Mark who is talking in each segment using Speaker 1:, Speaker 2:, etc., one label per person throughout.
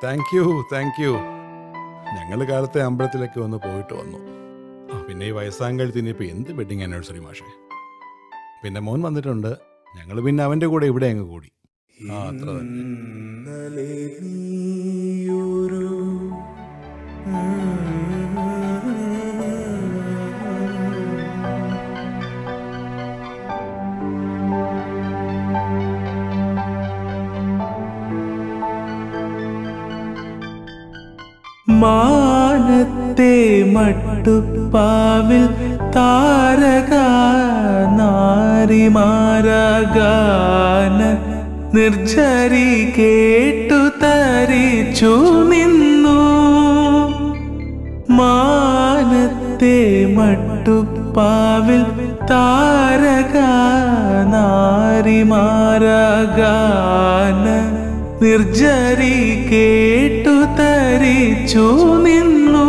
Speaker 1: thank you thank you ഞങ്ങൾ കാലത്തെ അമ്പലത്തിലൊക്കെ ഒന്ന് പോയിട്ട് വന്നു ആ, പിന്നെ ഈ വയസ്സാങ്കഴുത്ത് ഇനിയിപ്പോൾ എന്ത് വെഡിങ് ആനിവേഴ്സറി മാഷേ പിന്നെ മോൻ വന്നിട്ടുണ്ട് ഞങ്ങൾ പിന്നെ അവൻ്റെ കൂടെ ഇവിടെ അങ്ങ് കൂടി ആ അത്ര തന്നെ
Speaker 2: ഇന്നലെ നീയൊരു മാനത്തെ മട്ടുപ്പാവിൽ താരക നാരിമാരകാന നിർജരി കേട്ടു തരിച്ചു നിന്നു മാനത്തെ മട്ടുപ്പാവിൽ താരക നാരിമാരകാന നിർജരി കേട്ടു തരിച്ചു നിന്നു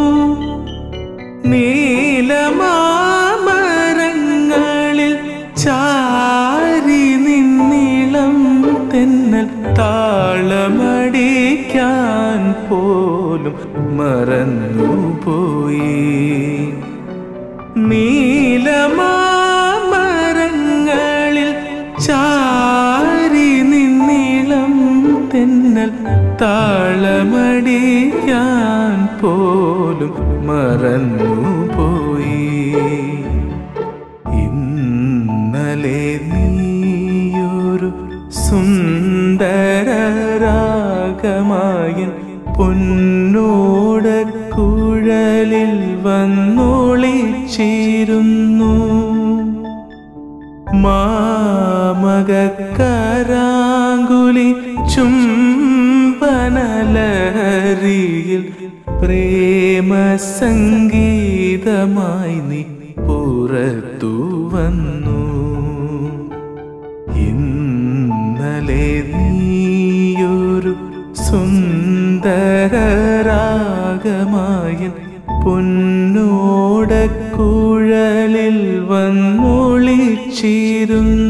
Speaker 2: നീലമാമരങ്ങളിൽ ചാരി നിന്നിളം തെന്നൽ താളമടിക്കാൻ പോലും മറന്നുപോയി നീലമാമരങ്ങളിൽ ചാരി നിന്നിളം തെന്നൽ താളമടിക്കാൻ പോലും മറന്നുപോയി ഇന്നലെ നീയൊരു സുന്ദരരാഗമായൻ പൊന്നോട കുഴലിൽ വന്നൊളിച്ചിരുന്നു മാമകരാങ്കുലി ചുംബനലഹരിയിൽ പ്രേമ സംഗീതമായി നീ പുറത്തു വന്നു ഇന്നലെ നീയൊരു സുന്ദരരാഗമായൻ പൊന്നോട കുഴലിൽ വന്നൊളിച്ചിരുന്നു